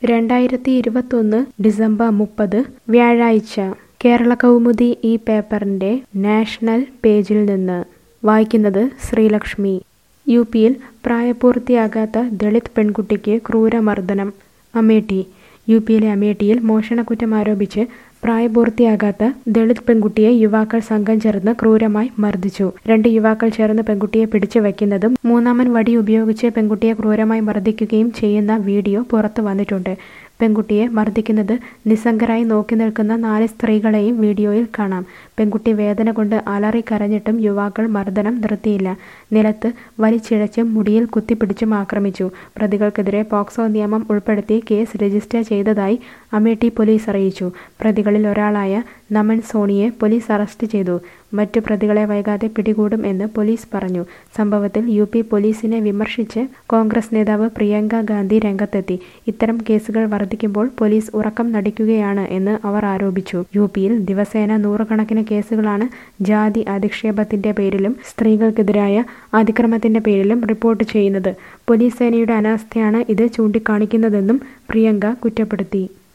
രണ്ടായിരത്തി ഇരുപത്തൊന്ന് ഡിസംബർ മുപ്പത് വ്യാഴാഴ്ച കേരള കൗമുദി ഈ പേപ്പറിന്റെ നാഷണൽ പേജിൽ നിന്ന് വായിക്കുന്നത് ശ്രീലക്ഷ്മി യു പിയിൽ പ്രായപൂർത്തിയാകാത്ത ദളിത് പെൺകുട്ടിക്ക് ക്രൂരമർദ്ദനം അമേഠി യു പിയിലെ അമേഠിയിൽ മോഷണക്കുറ്റം ആരോപിച്ച് പ്രായപൂർത്തിയാകാത്ത ദളിത് പെൺകുട്ടിയെ യുവാക്കൾ സംഘം ചേർന്ന് ക്രൂരമായി മർദ്ദിച്ചു രണ്ട് യുവാക്കൾ ചേർന്ന് പെൺകുട്ടിയെ പിടിച്ചു വയ്ക്കുന്നതും മൂന്നാമൻ വടി ഉപയോഗിച്ച് പെൺകുട്ടിയെ ക്രൂരമായി മർദ്ദിക്കുകയും ചെയ്യുന്ന വീഡിയോ പുറത്തു വന്നിട്ടുണ്ട് പെൺകുട്ടിയെ മർദ്ദിക്കുന്നത് നിസ്സംഗരായി നോക്കി നിൽക്കുന്ന നാല് സ്ത്രീകളെയും വീഡിയോയിൽ കാണാം പെൺകുട്ടി വേദന കൊണ്ട് അലറി കരഞ്ഞിട്ടും യുവാക്കൾ മർദ്ദനം നിർത്തിയില്ല നിലത്ത് വലിച്ചിഴച്ചും മുടിയിൽ കുത്തിപ്പിടിച്ചും ആക്രമിച്ചു പ്രതികൾക്കെതിരെ പോക്സോ നിയമം ഉൾപ്പെടുത്തി കേസ് രജിസ്റ്റർ ചെയ്തതായി അമേഠി പോലീസ് അറിയിച്ചു പ്രതികളിൽ ഒരാളായ നമൻ സോണിയെ പോലീസ് അറസ്റ്റ് ചെയ്തു മറ്റു പ്രതികളെ വൈകാതെ പിടികൂടും എന്ന് പോലീസ് പറഞ്ഞു സംഭവത്തിൽ യു പി പോലീസിനെ വിമർശിച്ച് കോൺഗ്രസ് നേതാവ് പ്രിയങ്ക ഗാന്ധി രംഗത്തെത്തി ഇത്തരം കേസുകൾ വർദ്ധിക്കുമ്പോൾ പോലീസ് ഉറക്കം നടിക്കുകയാണ് എന്ന് അവർ ആരോപിച്ചു യു പിയിൽ ദിവസേന നൂറുകണക്കിന് കേസുകളാണ് ജാതി അധിക്ഷേപത്തിന്റെ പേരിലും സ്ത്രീകൾക്കെതിരായ അതിക്രമത്തിന്റെ പേരിലും റിപ്പോർട്ട് ചെയ്യുന്നത് പോലീസ് സേനയുടെ അനാസ്ഥയാണ് ഇത് ചൂണ്ടിക്കാണിക്കുന്നതെന്നും പ്രിയങ്ക കുറ്റപ്പെടുത്തി